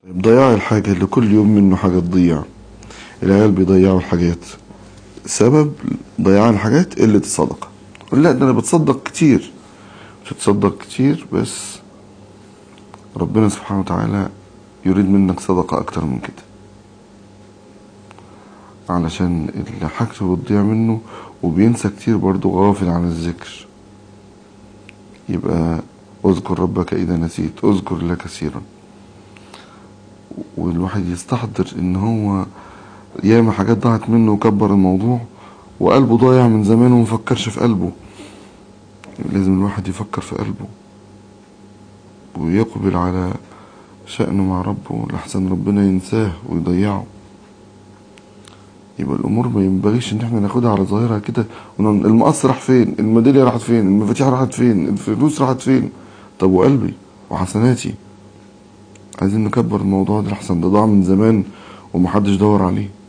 ضياع الحاجة اللي كل يوم منه حاجة تضيع العيال بيضيعوا الحاجات سبب ضياع الحاجات قلة الصدقة لا ده انا بتصدق كتير بتتصدق كتير بس ربنا سبحانه وتعالى يريد منك صدقة اكتر من كده علشان اللي حاجته بتضيع منه وبينسى كتير برضه غافل عن الذكر يبقى اذكر ربك اذا نسيت اذكر الله كثيرا والواحد يستحضر ان هو ياما حاجات ضاعت منه وكبر الموضوع وقلبه ضايع من زمان ومفكرش في قلبه لازم الواحد يفكر في قلبه ويقبل على شأنه مع ربه لحسن ربنا ينساه ويضيعه يبقى الامور ما ينبغيش ان احنا ناخدها على ظاهرها كده ونقول المقص راح فين الميداليه راحت فين المفاتيح راحت فين الفلوس راحت فين طب وقلبي وحسناتي عايزين نكبر الموضوع ده لحسن ده ضاع من زمان ومحدش دور عليه